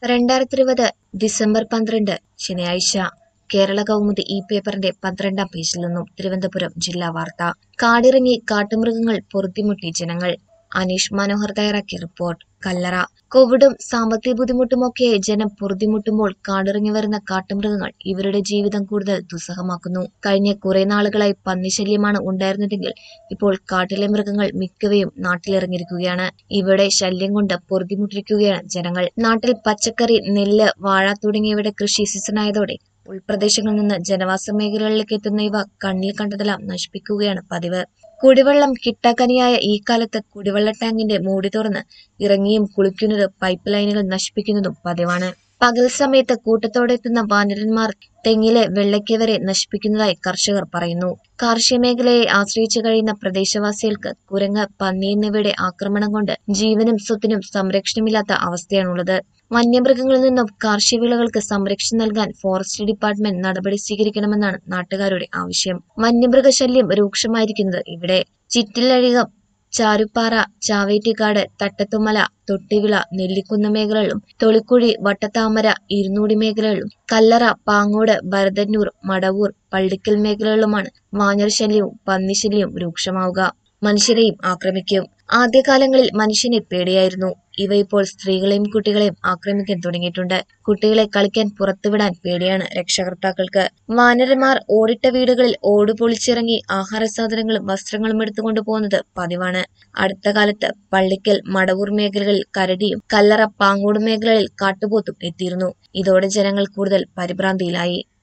രണ്ടായിരത്തി ഇരുപത് ഡിസംബർ പന്ത്രണ്ട് ശനിയാഴ്ച കേരള കൗമുദി ഈ പേപ്പറിന്റെ പന്ത്രണ്ടാം പേജിൽ നിന്നും തിരുവനന്തപുരം ജില്ലാ വാർത്ത കാടിറങ്ങി കാട്ടുമൃഗങ്ങൾ പൊറുതിമുട്ടി ജനങ്ങൾ അനീഷ് മനോഹർ തയ്യാറാക്കിയ റിപ്പോർട്ട് കല്ലറ കോവിഡും സാമ്പത്തിക ബുദ്ധിമുട്ടുമൊക്കെ ജനം പൊറുതിമുട്ടുമ്പോൾ കാടിറങ്ങി വരുന്ന കാട്ടുമൃഗങ്ങൾ ഇവരുടെ ജീവിതം കൂടുതൽ ദുസ്സഹമാക്കുന്നു കഴിഞ്ഞ കുറെ നാളുകളായി പന്നിശല്യമാണ് ഉണ്ടായിരുന്നതെങ്കിൽ ഇപ്പോൾ കാട്ടിലെ മൃഗങ്ങൾ മിക്കവയും നാട്ടിലിറങ്ങിയിരിക്കുകയാണ് ഇവയുടെ ശല്യം കൊണ്ട് പൊറുതിമുട്ടിരിക്കുകയാണ് ജനങ്ങൾ നാട്ടിൽ പച്ചക്കറി നെല്ല് വാഴ തുടങ്ങിയവയുടെ കൃഷി സീസണായതോടെ ഉൾപ്രദേശങ്ങളിൽ നിന്ന് ജനവാസ മേഖലകളിലേക്ക് എത്തുന്ന ഇവ കണ്ണിൽ കണ്ടതെല്ലാം നശിപ്പിക്കുകയാണ് പതിവ് കുടിവെള്ളം കിട്ടാക്കനിയായ ഈ കാലത്ത് കുടിവെള്ള ടാങ്കിന്റെ മൂടി തുറന്ന് ഇറങ്ങിയും കുളിക്കുന്നത് പൈപ്പ് ലൈനുകൾ നശിപ്പിക്കുന്നതും പതിവാണ് പകൽ സമയത്ത് കൂട്ടത്തോടെ എത്തുന്ന വാനരന്മാർ തെങ്ങിലെ വെള്ളയ്ക്ക വരെ നശിപ്പിക്കുന്നതായി കർഷകർ പറയുന്നു കാർഷിക മേഖലയെ ആശ്രയിച്ചു കഴിയുന്ന പ്രദേശവാസികൾക്ക് കുരങ്ങ് പന്നി എന്നിവയുടെ ആക്രമണം കൊണ്ട് ജീവനും സ്വത്തിനും സംരക്ഷണമില്ലാത്ത അവസ്ഥയാണുള്ളത് വന്യമൃഗങ്ങളിൽ നിന്നും കാർഷിക വിളകൾക്ക് സംരക്ഷണം നൽകാൻ ഫോറസ്റ്റ് ഡിപ്പാർട്ട്മെന്റ് നടപടി സ്വീകരിക്കണമെന്നാണ് നാട്ടുകാരുടെ ആവശ്യം വന്യമൃഗശല്യം രൂക്ഷമായിരിക്കുന്നത് ഇവിടെ ചിറ്റിലഴികം ചാരുപ്പാറ ചാവേറ്റിക്കാട് തട്ടത്തുമല തൊട്ടിവിള നെല്ലിക്കുന്ന് മേഖലകളിലും തൊളിക്കുഴി വട്ടത്താമര ഇരുന്നൂടി മേഖലകളിലും കല്ലറ പാങ്ങോട് ഭരതന്നൂർ മടവൂർ പള്ളിക്കൽ മേഖലകളിലുമാണ് വാഞ്ഞർ ശല്യവും പന്നിശല്യവും രൂക്ഷമാവുക മനുഷ്യരെയും ആക്രമിക്കും ആദ്യകാലങ്ങളിൽ മനുഷ്യനെ പേടിയായിരുന്നു ഇവ ഇപ്പോൾ സ്ത്രീകളെയും കുട്ടികളെയും ആക്രമിക്കാൻ തുടങ്ങിയിട്ടുണ്ട് കുട്ടികളെ കളിക്കാൻ പുറത്തുവിടാൻ പേടിയാണ് രക്ഷകർത്താക്കൾക്ക് വാനരന്മാർ ഓടിട്ട വീടുകളിൽ ഓട് പൊളിച്ചിറങ്ങി ആഹാര സാധനങ്ങളും വസ്ത്രങ്ങളും എടുത്തുകൊണ്ടു പോകുന്നത് പതിവാണ് അടുത്ത കാലത്ത് പള്ളിക്കൽ മടവൂർ മേഖലകളിൽ കരടിയും കല്ലറ പാങ്ങോട് മേഖലകളിൽ കാട്ടുപോത്തും എത്തിയിരുന്നു ഇതോടെ ജനങ്ങൾ കൂടുതൽ പരിഭ്രാന്തിയിലായി